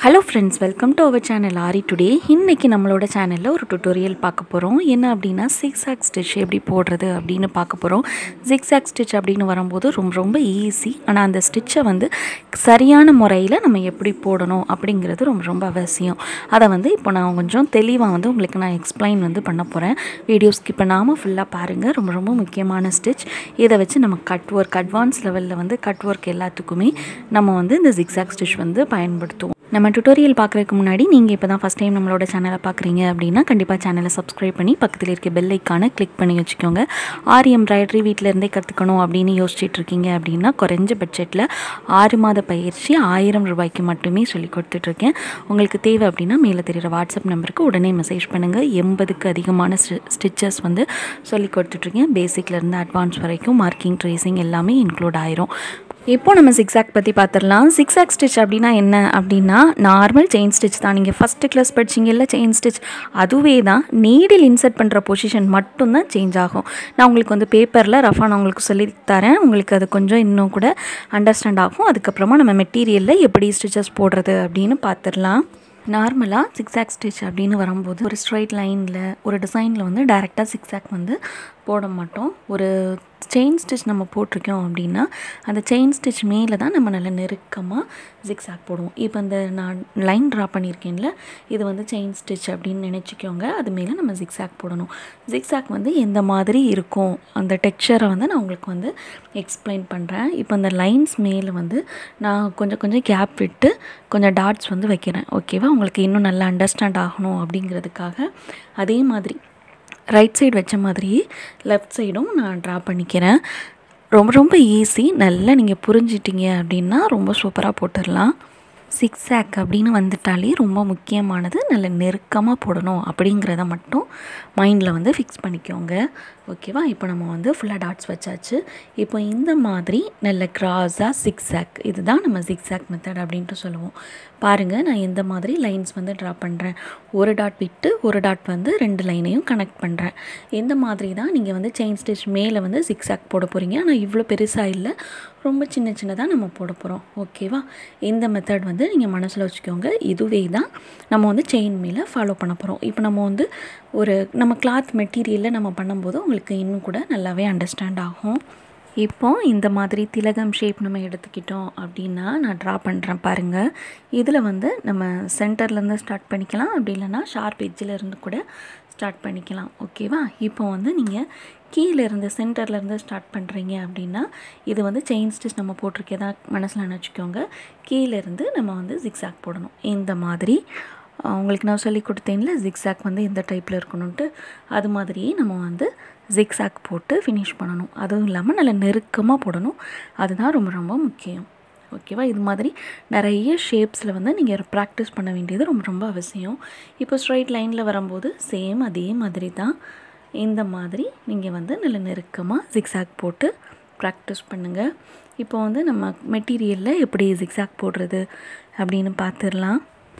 hello friends welcome to our channel aari today இன்றைக்கி நம்மளோட சேனலில் ஒரு டுட்டோரியல் பார்க்க போகிறோம் என்ன அப்படின்னா சிக்ஸாக் ஸ்டிச் எப்படி போடுறது அப்படின்னு பார்க்க போகிறோம் சிக்ஸாக் ஸ்டிச் அப்படின்னு வரும்போது ரொம்ப ரொம்ப ஈஸி ஆனால் அந்த ஸ்டிச்சை வந்து சரியான முறையில் நம்ம எப்படி போடணும் அப்படிங்கிறது ரொம்ப ரொம்ப அவசியம் அதை வந்து இப்போ நான் கொஞ்சம் தெளிவாக வந்து உங்களுக்கு நான் எக்ஸ்பிளைன் வந்து பண்ண போகிறேன் வீடியோ ஸ்கிப் பண்ணாமல் ஃபுல்லாக பாருங்கள் ரொம்ப ரொம்ப முக்கியமான ஸ்டிச் இதை வச்சு நம்ம கட் ஒர்க் அட்வான்ஸ் லெவலில் வந்து கட் ஒர்க் எல்லாத்துக்குமே நம்ம வந்து இந்த ஜிக்ஸாக் ஸ்டிச் வந்து பயன்படுத்துவோம் நம்ம டுட்டோரியல் பார்க்குறதுக்கு முன்னாடி நீங்கள் இப்போ தான் ஃபஸ்ட் டைம் நம்மளோட சேனலை பார்க்குறீங்க அப்படின்னா கண்டிப்பாக சேனலை சப்ஸ்கிரைப் பண்ணி பக்கத்தில் இருக்க பெல் ஐக்கானை கிளிக் பண்ணி வச்சுக்கோங்க ஆரி எம்ப்ராய்டரி வீட்டில் இருந்தே கற்றுக்கணும் அப்படின்னு யோசிச்சுட்டு இருக்கீங்க அப்படின்னா குறைஞ்ச பட்ஜெட்டில் ஆறு மாத பயிற்சி ஆயிரம் ரூபாய்க்கு மட்டுமே சொல்லி கொடுத்துட்ருக்கேன் உங்களுக்கு தேவை அப்படின்னா மேலே தெரிகிற வாட்ஸ்அப் நம்பருக்கு உடனே மெசேஜ் பண்ணுங்கள் எண்பதுக்கு அதிகமான ஸ்டிச்சஸ் வந்து சொல்லி கொடுத்துட்ருக்கேன் பேசிக்லேருந்து அட்வான்ஸ் வரைக்கும் மார்க்கிங் ட்ரேசிங் எல்லாமே இன்க்ளூட் ஆயிரும் இப்போ நம்ம சிக்ஸாக் பற்றி பார்த்துடலாம் சிக்ஸாக் ஸ்டிச் அப்படின்னா என்ன அப்படின்னா நார்மல் செயின் ஸ்டிச் தான் நீங்கள் ஃபஸ்ட்டு கிளாஸ் படிச்சிங்கல்ல செயின் ஸ்டிச் அதுவே தான் நீடில் இன்சர்ட் பண்ணுற பொசிஷன் மட்டும்தான் சேஞ்ச் ஆகும் நான் உங்களுக்கு வந்து பேப்பரில் ரஃபாக நான் உங்களுக்கு சொல்லி தரேன் உங்களுக்கு அது கொஞ்சம் இன்னும் கூட அண்டர்ஸ்டாண்ட் ஆகும் அதுக்கப்புறமா நம்ம மெட்டீரியலில் எப்படி ஸ்டிச்சஸ் போடுறது அப்படின்னு பார்த்துடலாம் நார்மலாக சிக்ஸாக் ஸ்டிச் அப்படின்னு வரும்போது ஒரு ஸ்ட்ரைட் லைனில் ஒரு டிசைனில் வந்து டேரெக்டாக சிக்ஸாக் வந்து போட மாட்டோம் ஒரு செயின் ஸ்டிச் நம்ம போட்டிருக்கோம் அப்படின்னா அந்த செயின் ஸ்டிச் மேலே தான் நம்ம நல்ல நெருக்கமாக ஜிக்ஸாக் போடுவோம் இப்போ இந்த நான் லைன் ட்ரா பண்ணியிருக்கேன்ல இது வந்து செயின் ஸ்டிச் அப்படின்னு நினச்சிக்கோங்க அது மேலே நம்ம ஜிக்ஸாக் போடணும் ஜிக்ஸாக் வந்து எந்த மாதிரி இருக்கும் அந்த டெக்ஸ்சரை வந்து நான் உங்களுக்கு வந்து எக்ஸ்பிளைன் பண்ணுறேன் இப்போ அந்த லைன்ஸ் மேலே வந்து நான் கொஞ்சம் கொஞ்சம் கேப் விட்டு கொஞ்சம் டாட்ஸ் வந்து வைக்கிறேன் ஓகேவா உங்களுக்கு இன்னும் நல்லா அண்டர்ஸ்டாண்ட் ஆகணும் அப்படிங்கிறதுக்காக அதே மாதிரி ரைட் சைடு வச்ச மாதிரியே லெஃப்ட் சைடும் நான் ட்ரா பண்ணிக்கிறேன் ரொம்ப ரொம்ப ஈஸி நல்லா நீங்கள் புரிஞ்சிட்டிங்க அப்படின்னா ரொம்ப சூப்பராக போட்டுடலாம் சிக்ஸ் ஆக் அப்படின்னு வந்துட்டாலே ரொம்ப முக்கியமானது நல்ல நெருக்கமாக போடணும் அப்படிங்கிறத மட்டும் மைண்டில் வந்து ஃபிக்ஸ் பண்ணிக்கோங்க ஓகேவா இப்போ நம்ம வந்து ஃபுல்லாக டாட்ஸ் வச்சாச்சு இப்போ இந்த மாதிரி நல்ல க்ராஸாக சிக்ஸ் ஆக் இதுதான் நம்ம சிக்ஸ் ஆக் மெத்தட் அப்படின்ட்டு சொல்லுவோம் பாருங்கள் நான் எந்த மாதிரி லைன்ஸ் வந்து ட்ரா பண்ணுறேன் ஒரு டாட் விட்டு ஒரு டாட் வந்து ரெண்டு லைனையும் கனெக்ட் பண்ணுறேன் இந்த மாதிரி தான் நீங்கள் வந்து செயின் ஸ்டிச் மேலே வந்து சிக்ஸ் ஆக் போட போகிறீங்க ஆனால் இவ்வளோ பெருசாக இல்லை ரொம்ப சின்ன சின்னதாக நம்ம போட போகிறோம் ஓகேவா இந்த மெத்தட் வந்து நீங்கள் மனசில் வச்சுக்கோங்க இதுவே தான் நம்ம வந்து செயின் மேலே ஃபாலோ பண்ண போகிறோம் இப்போ நம்ம வந்து ஒரு நம்ம கிளாத் மெட்டீரியலில் நம்ம பண்ணும்போது உங்களுக்கு இன்னும் கூட நல்லாவே அண்டர்ஸ்டாண்ட் ஆகும் இப்போ இந்த மாதிரி திலகம் ஷேப் நம்ம எடுத்துக்கிட்டோம் அப்படின்னா நான் ட்ரா பண்ணுறேன் பாருங்கள் இதில் வந்து நம்ம சென்டர்லேருந்து ஸ்டார்ட் பண்ணிக்கலாம் அப்படி இல்லைன்னா ஷார்ப் எஜ்ஜில் இருந்து கூட ஸ்டார்ட் பண்ணிக்கலாம் ஓகேவா இப்போ வந்து நீங்கள் கீழே இருந்து சென்டர்லேருந்து ஸ்டார்ட் பண்ணுறீங்க அப்படின்னா இது வந்து செயின் ஸ்டிச் நம்ம போட்டிருக்கதா மனசில் நினச்சிக்கோங்க கீழேருந்து நம்ம வந்து ஜிக்ஸாக் போடணும் இந்த மாதிரி உங்களுக்கு நான் சொல்லி கொடுத்தேன்ல ஜிக்ஸாக் வந்து இந்த டைப்பில் இருக்கணுன்ட்டு அது மாதிரியே நம்ம வந்து ஜிக்ஸாக் போட்டு ஃபினிஷ் பண்ணணும் அதுவும் இல்லாமல் நல்லா நெருக்கமாக போடணும் அதுதான் ரொம்ப ரொம்ப முக்கியம் ஓகேவா இது மாதிரி நிறைய ஷேப்ஸில் வந்து நீங்கள் ப்ராக்டிஸ் பண்ண வேண்டியது ரொம்ப ரொம்ப அவசியம் இப்போ ஸ்ட்ரைட் லைனில் வரும்போது சேம் அதே மாதிரி தான் இந்த மாதிரி நீங்கள் வந்து நல்ல நெருக்கமாக ஜிக்ஸாக் போட்டு ப்ராக்டிஸ் பண்ணுங்கள் இப்போ வந்து நம்ம மெட்டீரியலில் எப்படி ஜிக்ஸாக் போடுறது அப்படின்னு பார்த்துடலாம்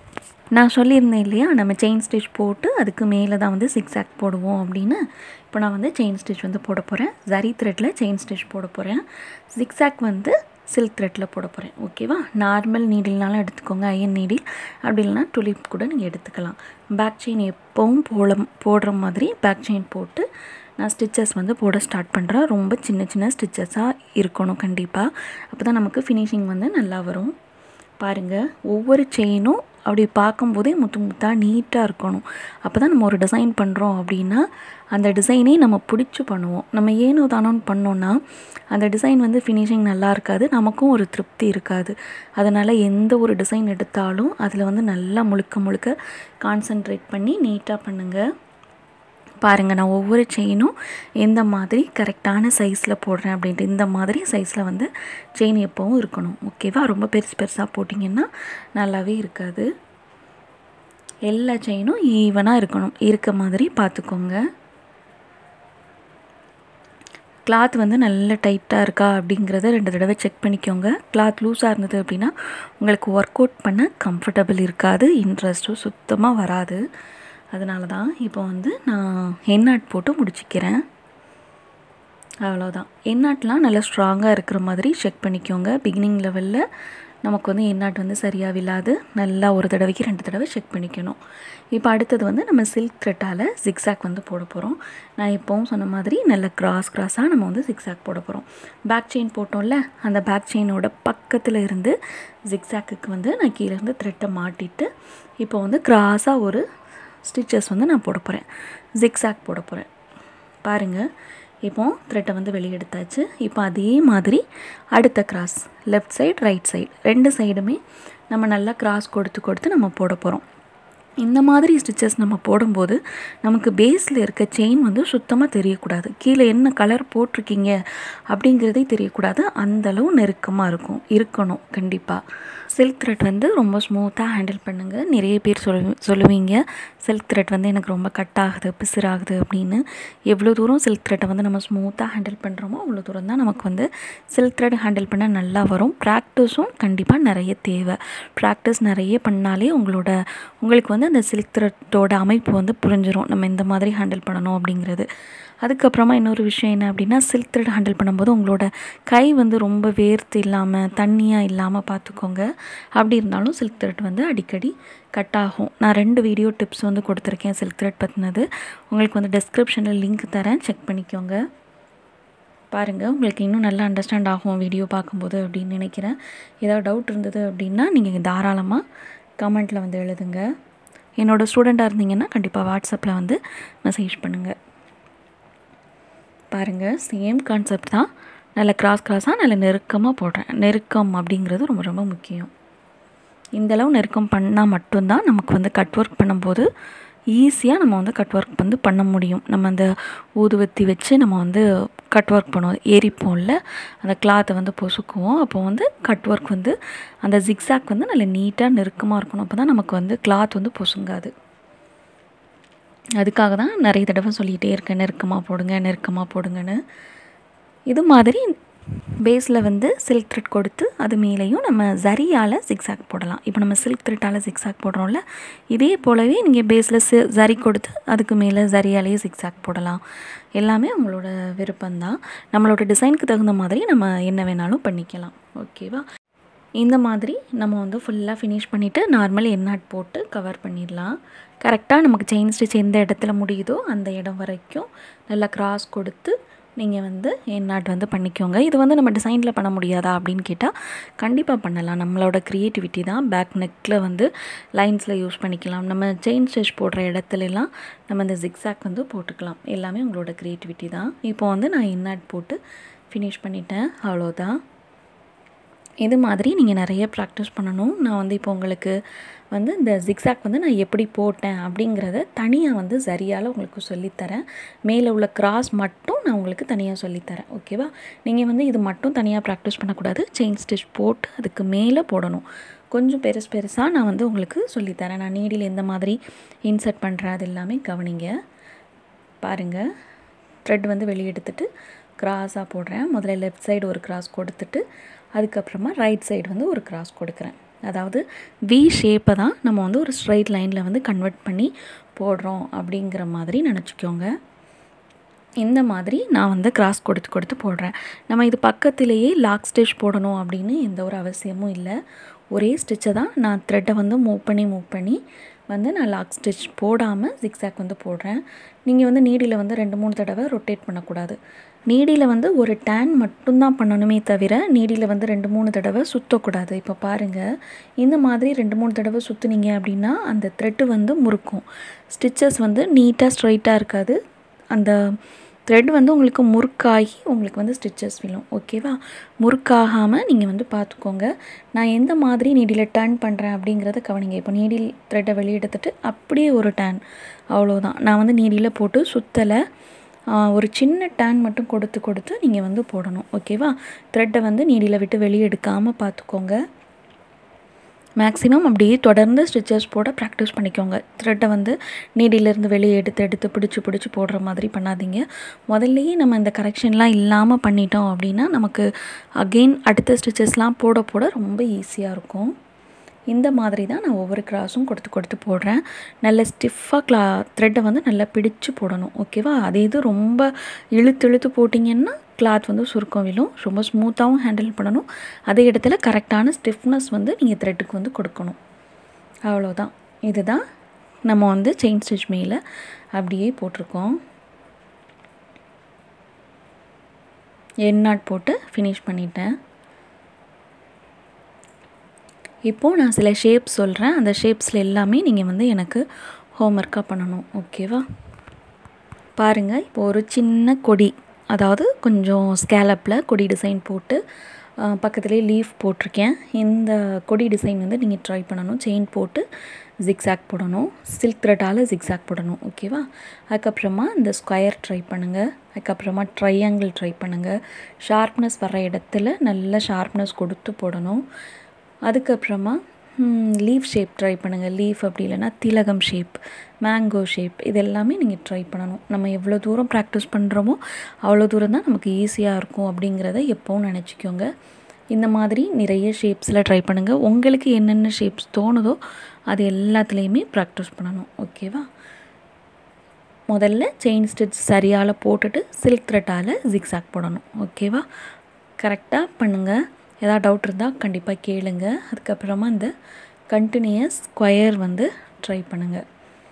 நான் சொல்லியிருந்தேன் இல்லையா நம்ம செயின் ஸ்டிச் போட்டு அதுக்கு மேலே தான் வந்து சிக்ஸ் ஆக் போடுவோம் அப்படின்னு இப்போ நான் வந்து செயின் ஸ்டிச் வந்து போட போகிறேன் ஜரி த்ரெட்டில் செயின் ஸ்டிச் போட போகிறேன் சிக்ஸ் ஆக் வந்து சில்க் த்ரெட்டில் போட போகிறேன் ஓகேவா நார்மல் நீடில்னாலும் எடுத்துக்கோங்க அயன் நீடில் அப்படி இல்லைனா துளிப் கூட நீங்கள் எடுத்துக்கலாம் பேக் செயின் எப்போவும் போட போடுற மாதிரி பேக் செயின் போட்டு நான் ஸ்டிச்சஸ் வந்து போட ஸ்டார்ட் பண்ணுறேன் ரொம்ப சின்ன சின்ன ஸ்டிச்சஸாக இருக்கணும் கண்டிப்பாக அப்போ தான் நமக்கு ஃபினிஷிங் வந்து நல்லா வரும் பாருங்கள் ஒவ்வொரு செயினும் அப்படி பார்க்கும்போதே முத்து முத்தாக நீட்டாக இருக்கணும் அப்போ தான் நம்ம ஒரு டிசைன் பண்ணுறோம் அப்படின்னா அந்த டிசைனே நம்ம பிடிச்சி பண்ணுவோம் நம்ம ஏனோ தானோன்னு பண்ணோன்னா அந்த டிசைன் வந்து ஃபினிஷிங் நல்லா இருக்காது நமக்கும் ஒரு திருப்தி இருக்காது அதனால் எந்த ஒரு டிசைன் எடுத்தாலும் அதில் வந்து நல்லா முழுக்க முழுக்க கான்சன்ட்ரேட் பண்ணி நீட்டாக பண்ணுங்கள் பாருங்கள் நான் ஒவ்வொரு செயினும் எந்த மாதிரி கரெக்டான சைஸில் போடுறேன் அப்படின்ட்டு இந்த மாதிரி சைஸில் வந்து செயின் எப்போவும் இருக்கணும் ஓகேவா ரொம்ப பெருசு பெருசாக போட்டிங்கன்னா நல்லாவே இருக்காது எல்லா செயினும் ஈவனாக இருக்கணும் இருக்க மாதிரி பார்த்துக்கோங்க கிளாத் வந்து நல்ல டைட்டாக இருக்கா அப்படிங்கிறத ரெண்டு தடவை செக் பண்ணிக்கோங்க கிளாத் லூஸாக இருந்தது அப்படின்னா உங்களுக்கு ஒர்க் அவுட் பண்ண கம்ஃபர்டபுள் இருக்காது இன்ட்ரெஸ்ட்டும் சுத்தமாக வராது அதனால தான் இப்போ வந்து நான் எண்ணாட் போட்டு முடிச்சிக்கிறேன் அவ்வளோதான் எண்ணாட்லாம் நல்லா ஸ்ட்ராங்காக இருக்கிற மாதிரி செக் பண்ணிக்கோங்க பிகினிங் லெவலில் நமக்கு வந்து எண்ணாட் வந்து சரியாக விழாது நல்லா ஒரு தடவைக்கு ரெண்டு தடவை செக் பண்ணிக்கணும் இப்போ அடுத்தது வந்து நம்ம சில்க் த்ரெட்டால் ஜிக்ஸாக் வந்து போட போகிறோம் நான் இப்போவும் சொன்ன மாதிரி நல்ல கிராஸ் கிராஸாக நம்ம வந்து ஜிக்ஸாக் போட போகிறோம் பேக் செயின் போட்டோம்ல அந்த பேக் செயினோட பக்கத்தில் இருந்து ஜிக்ஸாக்குக்கு வந்து நான் கீழே இருந்து த்ரெட்டை மாட்டிட்டு இப்போ வந்து கிராஸாக ஒரு ஸ்டிச்சஸ் வந்து நான் போட போகிறேன் ஜிக்ஸாக் போட போகிறேன் பாருங்கள் இப்போ த்ரெட்டை வந்து வெளியே எடுத்தாச்சு இப்போ அதே மாதிரி அடுத்த cross left side right side ரெண்டு சைடுமே நம்ம நல்லா கிராஸ் கொடுத்து கொடுத்து நம்ம போட போகிறோம் இந்த மாதிரி ஸ்டிச்சஸ் நம்ம போடும்போது நமக்கு பேஸில் இருக்க செயின் வந்து சுத்தமாக தெரியக்கூடாது கீழே என்ன கலர் போட்டிருக்கீங்க அப்படிங்கிறதே தெரியக்கூடாது அந்தளவு நெருக்கமாக இருக்கும் இருக்கணும் கண்டிப்பாக சில்க் த்ரெட் வந்து ரொம்ப ஸ்மூத்தாக ஹேண்டில் பண்ணுங்கள் நிறைய பேர் சொல்லு சொல்லுவீங்க சில்க் த்ரெட் வந்து எனக்கு ரொம்ப கட் ஆகுது பிசிறாகுது அப்படின்னு எவ்வளோ தூரம் சில்க் த்ரெட்டை வந்து நம்ம ஸ்மூத்தாக ஹேண்டில் பண்ணுறோமோ அவ்வளோ தூரம் தான் நமக்கு வந்து சில்க் த்ரெட் ஹேண்டில் பண்ண நல்லா வரும் ப்ராக்டிஸும் கண்டிப்பாக நிறைய தேவை ப்ராக்டிஸ் நிறைய பண்ணாலே உங்களோட உங்களுக்கு வந்து அந்த சில்க் த்ரெட்டோட அமைப்பு வந்து புரிஞ்சிடும் நம்ம இந்த மாதிரி ஹேண்டில் பண்ணணும் அப்படிங்கிறது அதுக்கப்புறமா இன்னொரு விஷயம் என்ன அப்படின்னா சில்க் த்ரெட் ஹேண்டில் பண்ணும்போது உங்களோட கை வந்து ரொம்ப வேர்த்து இல்லாமல் தண்ணியாக இல்லாமல் பார்த்துக்கோங்க அப்படி இருந்தாலும் சில்க் த்ரெட் வந்து அடிக்கடி கட் ஆகும் நான் ரெண்டு வீடியோ டிப்ஸ் வந்து கொடுத்துருக்கேன் சில்க் த்ரெட் பற்றினது உங்களுக்கு வந்து டெஸ்கிரிப்ஷனில் லிங்க் தரேன் செக் பண்ணிக்கோங்க பாருங்கள் உங்களுக்கு இன்னும் நல்லா அண்டர்ஸ்டாண்ட் ஆகும் வீடியோ பார்க்கும்போது அப்படின்னு நினைக்கிறேன் ஏதாவது டவுட் இருந்தது அப்படின்னா நீங்கள் தாராளமாக கமெண்ட்டில் வந்து எழுதுங்க என்னோடய ஸ்டூடெண்ட்டாக இருந்தீங்கன்னா கண்டிப்பாக வாட்ஸ்அப்பில் வந்து மெசேஜ் பண்ணுங்கள் பாருங்கள் சேம் கான்செப்ட் தான் நல்ல கிராஸ் கிராஸாக நல்ல நெருக்கமாக போடுறேன் நெருக்கம் அப்படிங்கிறது ரொம்ப ரொம்ப முக்கியம் இந்தளவு நெருக்கம் பண்ணால் மட்டும்தான் நமக்கு வந்து கட் ஒர்க் பண்ணும்போது ஈஸியாக நம்ம வந்து கட் ஒர்க் வந்து பண்ண முடியும் நம்ம அந்த ஊதுவத்தி வச்சு நம்ம வந்து கட் ஒர்க் பண்ணுவோம் எரிப்போம்ல அந்த கிளாத்தை வந்து பொசுக்குவோம் அப்போ வந்து கட் ஒர்க் வந்து அந்த ஜிக்ஸாக் வந்து நல்ல நீட்டாக நெருக்கமாக இருக்கணும் அப்போ தான் நமக்கு வந்து கிளாத் வந்து பொசுங்காது அதுக்காக தான் நிறைய தடவை சொல்லிகிட்டே இருக்கேன் நெருக்கமாக போடுங்க நெருக்கமாக போடுங்கன்னு இது மாதிரி பேஸில் வந்து சில்க் த்ரெட் கொடுத்து அது மேலேயும் நம்ம ஜரியால் ஜிக்ஸாக் போடலாம் இப்போ நம்ம சில்க் த்ரெட்டால் ஜிக்ஸாக் போடுறோம்ல இதே போலவே நீங்கள் பேஸில் சி ஜரி கொடுத்து அதுக்கு மேலே ஜரியாலேயே ஜிக்ஸாக் போடலாம் எல்லாமே உங்களோட விருப்பம்தான் நம்மளோட டிசைனுக்கு தகுந்த மாதிரி நம்ம என்ன வேணாலும் பண்ணிக்கலாம் ஓகேவா இந்த மாதிரி நம்ம வந்து ஃபுல்லாக ஃபினிஷ் பண்ணிவிட்டு நார்மல் எண்ணாட் போட்டு கவர் பண்ணிடலாம் கரெக்டாக நமக்கு செயின் ஸ்டிச் எந்த இடத்துல முடியுதோ அந்த இடம் வரைக்கும் நல்லா கிராஸ் கொடுத்து நீங்கள் வந்து எண்ணாட் வந்து பண்ணிக்கோங்க இது வந்து நம்ம டிசைனில் பண்ண முடியாதா அப்படின்னு கேட்டால் கண்டிப்பாக பண்ணலாம் நம்மளோட க்ரியேட்டிவிட்டி தான் பேக் நெக்கில் வந்து லைன்ஸில் யூஸ் பண்ணிக்கலாம் நம்ம செயின் ஸ்டிச் போடுற இடத்துலலாம் நம்ம இந்த ஜிக்ஸாக் வந்து போட்டுக்கலாம் எல்லாமே உங்களோட க்ரியேட்டிவிட்டி தான் இப்போ வந்து நான் எண்ணாட் போட்டு ஃபினிஷ் பண்ணிட்டேன் அவ்வளோதான் இது மாதிரி நீங்கள் நிறைய ப்ராக்டிஸ் பண்ணணும் நான் வந்து இப்போ உங்களுக்கு வந்து இந்த ஜிக்ஸாக் வந்து நான் எப்படி போட்டேன் அப்படிங்கிறத தனியாக வந்து சரியால் உங்களுக்கு சொல்லித்தரேன் மேலே உள்ள கிராஸ் மட்டும் நான் உங்களுக்கு தனியாக சொல்லித்தரேன் ஓகேவா நீங்கள் வந்து இது மட்டும் தனியாக ப்ராக்டிஸ் பண்ணக்கூடாது செயின் ஸ்டிச் போட்டு அதுக்கு மேலே போடணும் கொஞ்சம் பெருசு பெருசாக நான் வந்து உங்களுக்கு சொல்லித்தரேன் நான் நீடில் எந்த மாதிரி இன்சர்ட் பண்ணுறேன் அது எல்லாமே கவனிங்க பாருங்கள் த்ரெட் வந்து வெளியே எடுத்துட்டு கிராஸாக போடுறேன் முதல்ல லெஃப்ட் சைடு ஒரு கிராஸ் கொடுத்துட்டு அதுக்கப்புறமா ரைட் சைடு வந்து ஒரு கிராஸ் கொடுக்குறேன் அதாவது வி ஷேப்பை தான் நம்ம வந்து ஒரு ஸ்ட்ரைட் லைனில் வந்து கன்வெர்ட் பண்ணி போடுறோம் அப்படிங்கிற மாதிரி நினச்சிக்கோங்க இந்த மாதிரி நான் வந்து கிராஸ் கொடுத்து கொடுத்து போடுறேன் நம்ம இது பக்கத்திலேயே லாக் ஸ்டிச் போடணும் அப்படின்னு எந்த ஒரு அவசியமும் இல்லை ஒரே ஸ்டிச்சை தான் நான் த்ரெட்டை வந்து மூவ் பண்ணி மூவ் பண்ணி வந்து நான் லாக் ஸ்டிச் போடாமல் ஜிக்ஸாக் வந்து போடுறேன் நீங்கள் வந்து நீடியில் வந்து ரெண்டு மூணு தடவை ரொட்டேட் பண்ணக்கூடாது நீடியில் வந்து ஒரு டேன் மட்டும்தான் பண்ணணுமே தவிர நீடியில் வந்து ரெண்டு மூணு தடவை சுற்றக்கூடாது இப்போ பாருங்கள் இந்த மாதிரி ரெண்டு மூணு தடவை சுற்றுனீங்க அப்படின்னா அந்த த்ரெட்டு வந்து முறுக்கும் ஸ்டிச்சஸ் வந்து நீட்டாக ஸ்ட்ரைட்டாக இருக்காது அந்த த்ரெட் வந்து உங்களுக்கு முறுக்காகி உங்களுக்கு வந்து ஸ்டிச்சஸ் விழும் ஓகேவா முறுக்காகாமல் நீங்கள் வந்து பார்த்துக்கோங்க நான் எந்த மாதிரி நீடியில் டர்ன் பண்ணுறேன் அப்படிங்கிறத கவனிங்க இப்போ நீடில் த்ரெட்டை வெளியெடுத்துட்டு அப்படியே ஒரு டேன் அவ்வளோதான் நான் வந்து நீடியில் போட்டு சுற்றலை ஒரு சின்ன டேன் மட்டும் கொடுத்து கொடுத்து நீங்கள் வந்து போடணும் ஓகேவா த்ரெட்டை வந்து நீடியில் விட்டு வெளியே எடுக்காமல் பார்த்துக்கோங்க மேக்ஸிமம் அப்படியே தொடர்ந்து ஸ்டிச்சஸ் போட ப்ராக்டிஸ் பண்ணிக்கோங்க த்ரெட்டை வந்து நீடியிலேருந்து வெளியே எடுத்து எடுத்து பிடிச்சி பிடிச்சி போடுற மாதிரி பண்ணாதீங்க முதல்லையே நம்ம இந்த கரெக்ஷன்லாம் இல்லாமல் பண்ணிட்டோம் அப்படின்னா நமக்கு அகெயின் அடுத்த ஸ்டிச்சஸ்லாம் போட போட ரொம்ப ஈஸியாக இருக்கும் இந்த மாதிரி தான் நான் ஒவ்வொரு கிராஸும் கொடுத்து கொடுத்து போடுறேன் நல்ல ஸ்டிஃபாக கிளா த்ரெட்டை வந்து நல்லா பிடிச்சு போடணும் ஓகேவா அதே இது ரொம்ப இழுத்து இழுத்து போட்டிங்கன்னா கிளாத் வந்து சுருக்கம் விழும் ரொம்ப ஸ்மூத்தாகவும் ஹேண்டில் பண்ணணும் அதே இடத்துல கரெக்டான ஸ்டிஃப்னஸ் வந்து நீங்கள் த்ரெட்டுக்கு வந்து கொடுக்கணும் அவ்வளோதான் இதுதான் நம்ம வந்து செயின் ஸ்டிச் மேலே அப்படியே போட்டிருக்கோம் என் நாட் போட்டு ஃபினிஷ் பண்ணிட்டேன் இப்போது நான் சில ஷேப்ஸ் சொல்கிறேன் அந்த ஷேப்ஸில் எல்லாமே நீங்கள் வந்து எனக்கு ஹோம்ஒர்க்காக பண்ணணும் ஓகேவா பாருங்கள் இப்போ ஒரு சின்ன கொடி அதாவது கொஞ்சம் ஸ்கேலப்பில் கொடி டிசைன் போட்டு பக்கத்துலேயே லீஃப் போட்டிருக்கேன் இந்த கொடி டிசைன் வந்து நீங்கள் ட்ரை பண்ணணும் செயின் போட்டு ஜிக்ஸாக் போடணும் சில்க் த்ரெட்டால் ஜிக்ஸாக் போடணும் ஓகேவா அதுக்கப்புறமா இந்த ஸ்கொயர் ட்ரை பண்ணுங்கள் அதுக்கப்புறமா ட்ரையாங்கிள் ட்ரை பண்ணுங்கள் ஷார்ப்னஸ் வர இடத்துல நல்ல ஷார்ப்னஸ் கொடுத்து போடணும் அதுக்கப்புறமா லீஃப் ஷேப் ட்ரை பண்ணுங்கள் லீஃப் அப்படி இல்லைன்னா திலகம் ஷேப் மேங்கோ ஷேப் இது எல்லாமே நீங்கள் ட்ரை பண்ணணும் நம்ம எவ்வளோ தூரம் ப்ராக்டிஸ் பண்ணுறோமோ அவ்வளோ தூரம் தான் நமக்கு ஈஸியாக இருக்கும் அப்படிங்கிறத எப்போவும் நினச்சிக்கோங்க இந்த மாதிரி நிறைய ஷேப்ஸில் ட்ரை பண்ணுங்கள் உங்களுக்கு என்னென்ன ஷேப்ஸ் தோணுதோ அது எல்லாத்துலேயுமே ப்ராக்டிஸ் பண்ணணும் ஓகேவா முதல்ல செயின் ஸ்டிச் சரியால் போட்டுட்டு சில்க் த்ரெட்டால் ஜிக்ஸாக் போடணும் ஓகேவா கரெக்டாக பண்ணுங்கள் ஏதாவது டவுட் இருந்தால் கண்டிப்பாக கேளுங்க அதுக்கப்புறமா இந்த கண்டினியூஸ் ஸ்கொயர் வந்து ட்ரை பண்ணுங்கள்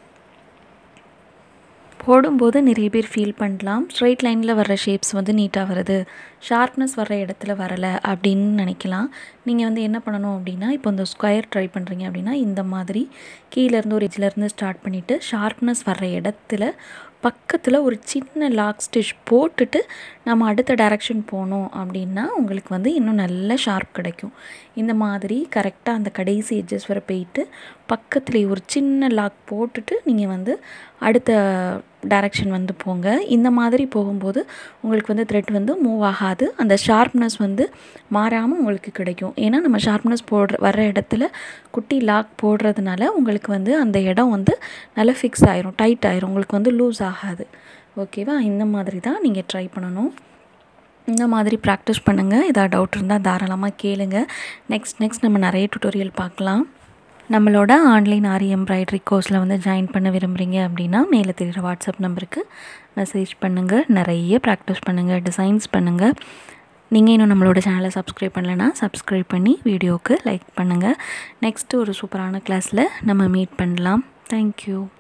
போடும்போது நிறைய பேர் ஃபீல் பண்ணலாம் ஸ்ட்ரைட் லைனில் வர்ற ஷேப்ஸ் வந்து நீட்டாக வருது ஷார்ப்னஸ் வர்ற இடத்துல வரலை அப்படின்னு நினைக்கலாம் நீங்கள் வந்து என்ன பண்ணணும் அப்படின்னா இப்போ இந்த ஸ்கொயர் ட்ரை பண்ணுறீங்க அப்படின்னா இந்த மாதிரி கீழேருந்து ஒரு எஜ்லேருந்து ஸ்டார்ட் பண்ணிவிட்டு ஷார்ப்னஸ் வர்ற இடத்துல பக்கத்தில் ஒரு சின்ன லாக் ஸ்டிச் போட்டுட்டு நம்ம அடுத்த டைரக்ஷன் போனோம் அப்படின்னா உங்களுக்கு வந்து இன்னும் நல்ல ஷார்ப் கிடைக்கும் இந்த மாதிரி கரெக்டாக அந்த கடைசி எட்ஜஸ் வரை போயிட்டு பக்கத்தில் ஒரு சின்ன லாக் போட்டுட்டு நீங்கள் வந்து அடுத்த டைரக்ஷன் வந்து போங்க இந்த மாதிரி போகும்போது உங்களுக்கு வந்து த்ரெட் வந்து மூவ் ஆகாது அந்த ஷார்ப்னஸ் வந்து மாறாமல் உங்களுக்கு கிடைக்கும் ஏன்னா நம்ம ஷார்ப்னஸ் போடுற வர்ற இடத்துல குட்டி லாக் போடுறதுனால உங்களுக்கு வந்து அந்த இடம் வந்து நல்லா ஃபிக்ஸ் ஆயிரும் டைட் ஆயிரும் உங்களுக்கு வந்து லூஸ் ஆகாது ஓகேவா இந்த மாதிரி தான் நீங்கள் ட்ரை பண்ணணும் இந்த மாதிரி ப்ராக்டிஸ் பண்ணுங்கள் ஏதாவது டவுட் இருந்தால் தாராளமாக கேளுங்க நெக்ஸ்ட் நெக்ஸ்ட் நம்ம நிறைய டுட்டோரியல் பார்க்கலாம் நம்மளோட ஆன்லைன் ஆரி எம்ப்ராய்டரி கோர்ஸில் வந்து ஜாயின் பண்ண விரும்புகிறீங்க அப்படின்னா மேலே தெரிகிற வாட்ஸ்அப் நம்பருக்கு மெசேஜ் பண்ணுங்கள் நிறைய ப்ராக்டிஸ் பண்ணுங்கள் டிசைன்ஸ் பண்ணுங்கள் நீங்கள் இன்னும் நம்மளோட சேனலை சப்ஸ்கிரைப் பண்ணலைன்னா சப்ஸ்கிரைப் பண்ணி வீடியோவுக்கு லைக் பண்ணுங்கள் நெக்ஸ்ட்டு ஒரு சூப்பரான கிளாஸில் நம்ம மீட் பண்ணலாம் தேங்க்யூ